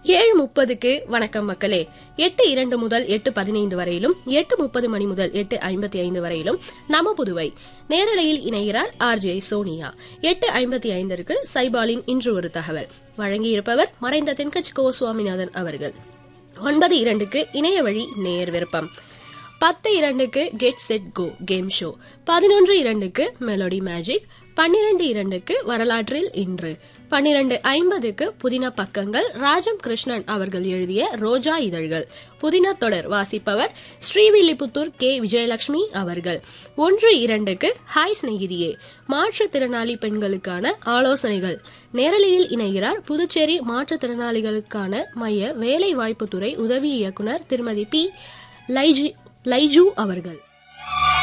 ஏழு முப்பதுக்கு வணக்கம் மக்களே எட்டு இரண்டு முதல் எட்டு பதினைந்து வரையிலும் எட்டு முப்பது மணி முதல் எட்டு ஐம்பத்தி ஐந்து வரையிலும் நம புதுவை நேரலையில் இணைகிறார் ஆர்ஜே சோனியா எட்டு ஐம்பத்தி ஐந்திற்கு சைபாலின் இன்று ஒரு தகவல் வழங்கியிருப்பவர் மறைந்த தென்கட்சி கோ சுவாமிநாதன் அவர்கள் ஒன்பது இரண்டுக்கு இணைய வழி நேர் விருப்பம் பத்து இரண்டுக்கு get set go game show பதினொன்று இரண்டுக்கு மெலோடி மேஜிக் பன்னிரண்டு இரண்டுக்கு வரலாற்றில் இன்று பன்னிரண்டு ஐம்பதுக்கு புதின பக்கங்கள் ராஜம் கிருஷ்ணன் அவர்கள் எழுதிய ரோஜா இதழ்கள் புதின தொடர் வாசிப்பவர் ஸ்ரீவில்லிபுத்தூர் கே விஜயலட்சுமி அவர்கள் ஒன்று இரண்டுக்கு ஹாய் சிநேகிதியே மாற்றுத்திறனாளி பெண்களுக்கான ஆலோசனைகள் நேரலையில் இணைகிறார் புதுச்சேரி மாற்றுத்திறனாளிகளுக்கான மைய வேலை வாய்ப்புத்துறை உதவி இயக்குனர் திருமதி பி லைஜி லைஜு அவர்கள்